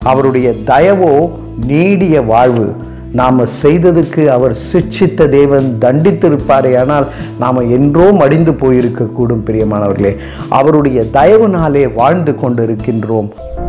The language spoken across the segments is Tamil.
அவருடைய தயவோ நீடிய வாழ்வு நாம செய்ததுக்கு அவர் சிட்சித்த தேவன் தண்டித்திருப்பாரே ஆனால் நாம என்றோ மடிந்து போயிருக்க கூடும் பிரியமானவர்களே அவருடைய தயவுனாலே வாழ்ந்து கொண்டிருக்கின்றோம்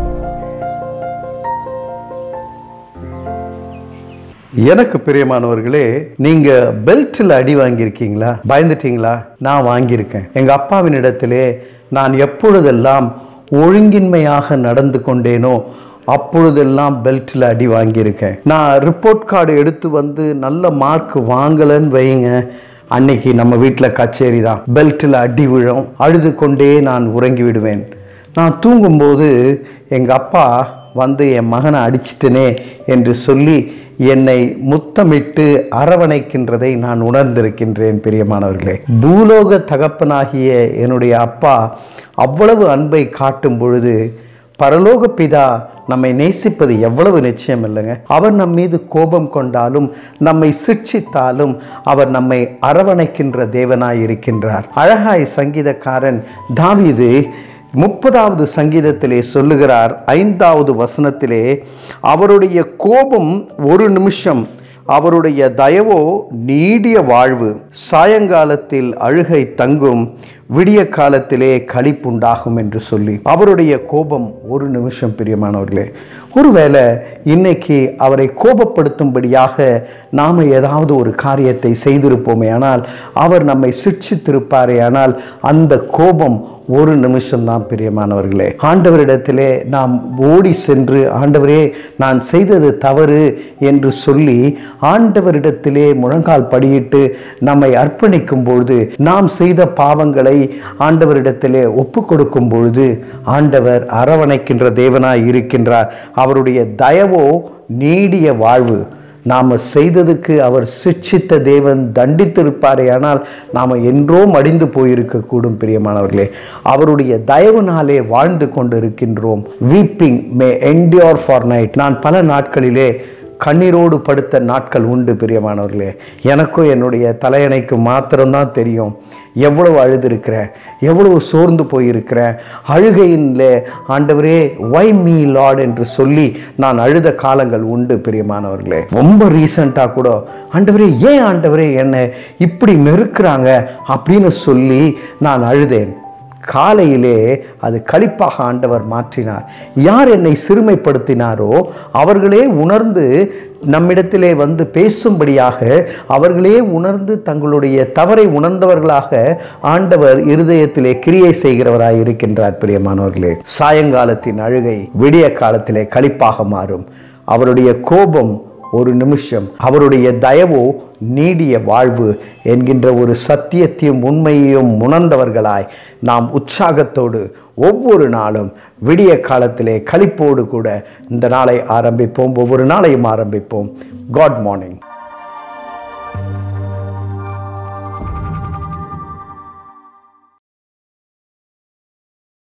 எனக்கு பிரியமானவர்களே நீங்க பெல்ட்டில் அடி வாங்கியிருக்கீங்களா பயந்துட்டீங்களா நான் வாங்கியிருக்கேன் எங்க அப்பாவின் இடத்திலே நான் எப்பொழுதெல்லாம் ஒழுங்கின்மையாக நடந்து கொண்டேனோ அப்பொழுதெல்லாம் பெல்ட்டில் அடி வாங்கியிருக்கேன் நான் ரிப்போர்ட் கார்டு எடுத்து வந்து நல்ல மார்க் வாங்கலைன்னு வைங்க அன்னைக்கு நம்ம வீட்டில் கச்சேரி தான் பெல்ட்டில் அடி விழும் அழுது கொண்டே நான் உறங்கி விடுவேன் நான் தூங்கும்போது எங்கள் அப்பா வந்து என் மகனை அடிச்சிட்டனே என்று சொல்லி என்னை முத்தமிட்டு அரவணைக்கின்றதை நான் உணர்ந்திருக்கின்றேன் பிரியமானவர்களே பூலோக தகப்பனாகிய என்னுடைய அப்பா அவ்வளவு அன்பை காட்டும் பொழுது பரலோக பிதா நம்மை நேசிப்பது எவ்வளவு நிச்சயம் இல்லைங்க அவர் நம் மீது கோபம் கொண்டாலும் நம்மை சிக்ஷித்தாலும் அவர் நம்மை அரவணைக்கின்ற தேவனாய் இருக்கின்றார் அழகாய் சங்கீதக்காரன் தாவீது முப்பதாவது சங்கீதத்திலே சொல்லுகிறார் ஐந்தாவது வசனத்திலே அவருடைய கோபம் ஒரு நிமிஷம் அவருடைய தயவோ நீடிய வாழ்வு சாயங்காலத்தில் அழுகை தங்கும் விடிய காலத்திலே களிப்புண்டாகும் என்று சொல்லி அவருடைய கோபம் ஒரு நிமிஷம் பிரியமானவர்களே ஒருவேளை இன்னைக்கு அவரை கோபப்படுத்தும்படியாக நாம ஏதாவது ஒரு காரியத்தை செய்திருப்போமே ஆனால் அவர் நம்மை சிக்ஷித்திருப்பாரே ஆனால் அந்த கோபம் ஒரு நிமிஷம்தான் பிரியமானவர்களே ஆண்டவரிடத்திலே நாம் ஓடி சென்று ஆண்டவரே நான் செய்தது தவறு என்று சொல்லி ஆண்டவரிடத்திலே முழங்கால் படியிட்டு நம்மை அர்ப்பணிக்கும் பொழுது நாம் செய்த பாவங்களை ஆண்டவரிடத்திலே ஒப்பு கொடுக்கும் பொழுது ஆண்டவர் அரவணைக்கின்ற தேவனாய் இருக்கின்றார் அவருடைய தயவோ நீடிய வாழ்வு நாம் செய்ததுக்கு அவர் சிட்சித்த தேவன் தண்டித்திருப்பாரே ஆனால் நாம் என்றோ மடிந்து போயிருக்க கூடும் பிரியமானவர்களே அவருடைய தயவுனாலே வாழ்ந்து கொண்டு இருக்கின்றோம் weeping may endure for night நான் பல நாட்களிலே கண்ணீரோடு படுத்த நாட்கள் உண்டு பிரியமானவர்களே எனக்கும் என்னுடைய தலையணைக்கு மாத்திரம்தான் தெரியும் எவ்வளவு அழுதுருக்கிறேன் எவ்வளவு சோர்ந்து போயிருக்கிறேன் அழுகையின்ல ஆண்டவரே வை மீ லார்ட் என்று சொல்லி நான் அழுத காலங்கள் உண்டு பிரியமானவர்களே ரொம்ப ரீசண்டாக கூட ஆண்டவரே ஏன் ஆண்டவரே என்னை இப்படி நெருக்கிறாங்க அப்படின்னு சொல்லி நான் அழுதேன் காலையிலே அது களிப்பாக ஆண்டவர் மாற்றினார் யார் என்னை சிறுமைப்படுத்தினாரோ அவர்களே உணர்ந்து நம்மிடத்திலே வந்து பேசும்படியாக அவர்களே உணர்ந்து தங்களுடைய தவறை உணர்ந்தவர்களாக ஆண்டவர் இருதயத்திலே கிரியை செய்கிறவராய் இருக்கின்றார் பிரியமானவர்களே சாயங்காலத்தின் அழுகை விடிய காலத்திலே களிப்பாக மாறும் அவருடைய கோபம் ஒரு நிமிஷம் அவருடைய தயவோ நீடிய வாழ்வு என்கின்ற ஒரு சத்தியத்தையும் உண்மையையும் உணர்ந்தவர்களாய் நாம் உற்சாகத்தோடு ஒவ்வொரு நாளும் விடிய காலத்திலே களிப்போடு கூட இந்த நாளை ஆரம்பிப்போம் ஒவ்வொரு நாளையும் ஆரம்பிப்போம் காட் மார்னிங்